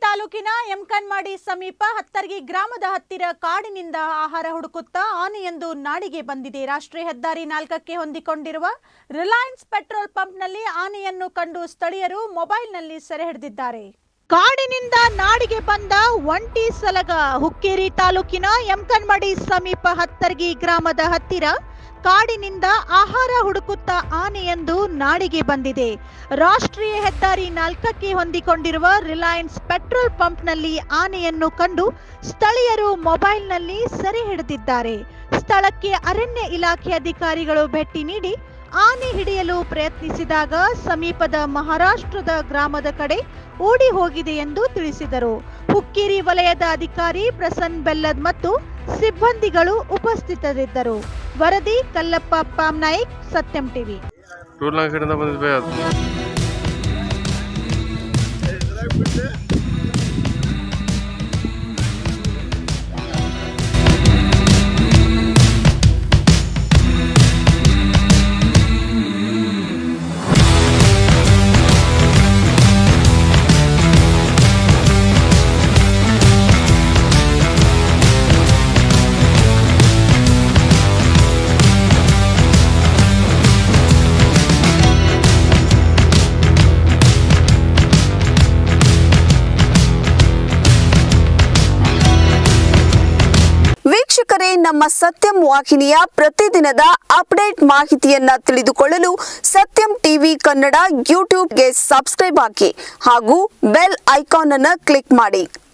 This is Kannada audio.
ತಾಲೂಕಿನ ಯಮಕನ್ಮಾಡಿ ಸಮೀಪ ಹತ್ತರ್ಗಿ ಗ್ರಾಮದ ಹತ್ತಿರ ಕಾಡಿನಿಂದ ಆಹಾರ ಹುಡುಕುತ್ತಾ ಆನೆಯೊಂದು ನಾಡಿಗೆ ಬಂದಿದೆ ರಾಷ್ಟ್ರೀಯ ಹೆದ್ದಾರಿ ನಾಲ್ಕಕ್ಕೆ ಹೊಂದಿಕೊಂಡಿರುವ ರಿಲಯನ್ಸ್ ಪೆಟ್ರೋಲ್ ಪಂಪ್ನಲ್ಲಿ ಆನೆಯನ್ನು ಕಂಡು ಸ್ಥಳೀಯರು ಮೊಬೈಲ್ನಲ್ಲಿ ಸೆರೆ ಹಿಡಿದಿದ್ದಾರೆ ಕಾಡಿನಿಂದ ನಾಡಿಗೆ ಬಂದ ಒಂಟಿ ಸಲಗ ಹುಕ್ಕೇರಿ ತಾಲೂಕಿನ ಯಮಕನ್ಮಡಿ ಸಮೀಪ ಹತ್ತರ್ಗಿ ಗ್ರಾಮದ ಹತ್ತಿರ ಕಾಡಿನಿಂದ ಆಹಾರ ಹುಡುಕುತ್ತಾ ಆನೆಯೊಂದು ನಾಡಿಗೆ ಬಂದಿದೆ ರಾಷ್ಟ್ರೀಯ ಹೆದ್ದಾರಿ ನಾಲ್ಕಕ್ಕೆ ಹೊಂದಿಕೊಂಡಿರುವ ರಿಲಯನ್ಸ್ ಪೆಟ್ರೋಲ್ ಪಂಪ್ನಲ್ಲಿ ಆನೆಯನ್ನು ಕಂಡು ಸ್ಥಳೀಯರು ಮೊಬೈಲ್ನಲ್ಲಿ ಸೆರೆ ಹಿಡಿದಿದ್ದಾರೆ ಸ್ಥಳಕ್ಕೆ ಅರಣ್ಯ ಇಲಾಖೆ ಅಧಿಕಾರಿಗಳು ಭೇಟಿ ನೀಡಿ ಆನೆ ಹಿಡಿಯಲು ಪ್ರಯತ್ನಿಸಿದಾಗ ಸಮೀಪದ ಮಹಾರಾಷ್ಟ್ರದ ಗ್ರಾಮದ ಕಡೆ ಓಡಿ ಹೋಗಿದೆ ಎಂದು ತಿಳಿಸಿದರು ಹುಕ್ಕೇರಿ ವಲಯದ ಅಧಿಕಾರಿ ಪ್ರಸನ್ ಬೆಲ್ಲದ್ ಮತ್ತು ಸಿಬ್ಬಂದಿಗಳು ಉಪಸ್ಥಿತರಿದ್ದರು ವರದಿ ಕಲ್ಲಪ್ಪ ಪಾಮ್ನಾಯ್ಕ್ ಸತ್ಯಂ ಟಿವಿ ಟೂರ್ನ ಕಡೆಯಿಂದ ಬಂದಿದ್ವಿ ಅದು ವೀಕ್ಷಕರೇ ನಮ್ಮ ಸತ್ಯಂ ವಾಹಿನಿಯ ಪ್ರತಿದಿನದ ಅಪ್ಡೇಟ್ ಮಾಹಿತಿಯನ್ನ ತಿಳಿದುಕೊಳ್ಳಲು ಸತ್ಯಂ ಟಿವಿ ಕನ್ನಡ ಯೂಟ್ಯೂಬ್ಗೆ ಸಬ್ಸ್ಕ್ರೈಬ್ ಹಾಕಿ ಹಾಗೂ ಬೆಲ್ ಐಕಾನ್ ಅನ್ನು ಕ್ಲಿಕ್ ಮಾಡಿ